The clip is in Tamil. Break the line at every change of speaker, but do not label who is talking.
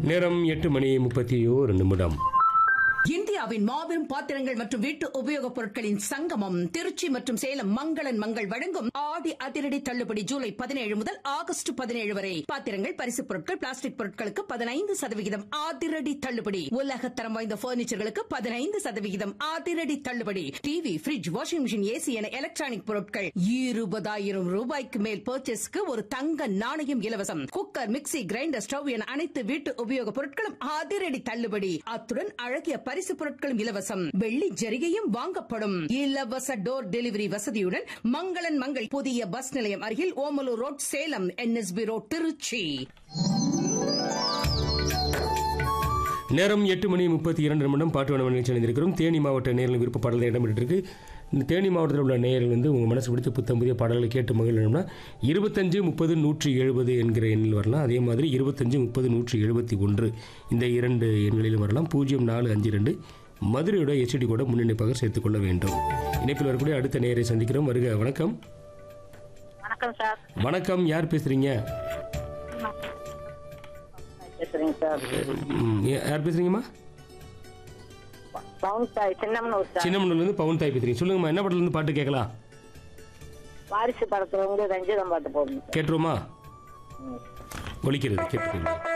நேரம் எட்டு மணி முப்பத்தி ஓரு நிமிடம்
இந்தியாவின் மாபெரும் பாத்திரங்கள் மற்றும் வீட்டு உபயோகப் பொருட்களின் சங்கமம் திருச்சி மற்றும் சேலம் மங்களன் மங்கள் வழங்கும் ஆடி அதிரடி தள்ளுபடி ஜூலை பதினேழு முதல் ஆகஸ்ட் பதினேழு வரை பாத்திரங்கள் பரிசுப் பொருட்கள் பிளாஸ்டிக் பொருட்களுக்கு பதினைந்து சதவிகிதம் அதிரடி தள்ளுபடி உலகத்தரம் வாய்ந்த பர்னிச்சர்களுக்கு பதினைந்து சதவிகிதம் அதிரடி தள்ளுபடி TV fridge washing machine AC என எலக்ட்ரானிக் பொருட்கள் இருபதாயிரம் ரூபாய்க்கு மேல் பர்ச்சேஸ்க்கு ஒரு தங்க நாணயம் இலவசம் குக்கர் மிக்ஸி கிரைண்டர் ஸ்டவ் என அனைத்து வீட்டு உபயோகப் பொருட்களும் அதிரடி தள்ளுபடி அத்துடன் அழகிய பரிசு பொருட்களும் இலவசம் வெள்ளி ஜரிகையும் வாங்கப்படும் இலவச டோர் டெலிவரி வசதியுடன் மங்களன் மங்கள் புதிய பஸ் நிலையம் அருகில் Omalur road Salem NSP road Trichy
நேரம் எட்டு மணி முப்பத்தி இரண்டு நிமிடம் பாட்டு வன நிகழ்ச்சி அணிந்திருக்கிறோம் தேனி மாவட்ட நேரில் விருப்ப பாடல்கள் இடம்பெற்றிருக்கு இந்த தேனி மாவட்டத்தில் உள்ள நேயர்கள் வந்து உங்கள் மனசு பிடிச்ச புத்தம் புதிய பாடல்களை கேட்டு மகிழணும்னா இருபத்தஞ்சு முப்பது நூற்றி எழுபது என்கிற எண்ணில் வரலாம் அதே மாதிரி இருபத்தஞ்சு முப்பது நூற்றி எழுபத்தி ஒன்று இந்த இரண்டு எண்களிலும் வரலாம் பூஜ்ஜியம் நாலு அஞ்சு ரெண்டு மதுரையோட எச்டி கூட முன்னிணைப்பாக சேர்த்துக்கொள்ள வேண்டும் இணைப்பில் வரக்கூடிய அடுத்த நேயரை சந்திக்கிறோம் வருக வணக்கம்
வணக்கம் சார்
வணக்கம் யார் பேசுகிறீங்க
பேசுறேங்க சார்
ம், யார் பேசுகிறீங்கம்மா
பவுன் சாய் சின்னம்னூர் சார்
சின்னமனூர்லேருந்து பவுன் தாய் பேசுகிறீங்க சொல்லுங்கம்மா என்ன படத்துலேருந்து பாட்டு கேட்கலாம்
வாரிசு படத்துல வந்து ரஞ்சிதம் பாட்டு போடணும் சார்
கேட்டுருவோமா ஒலிக்கிறது கேட்டுருங்க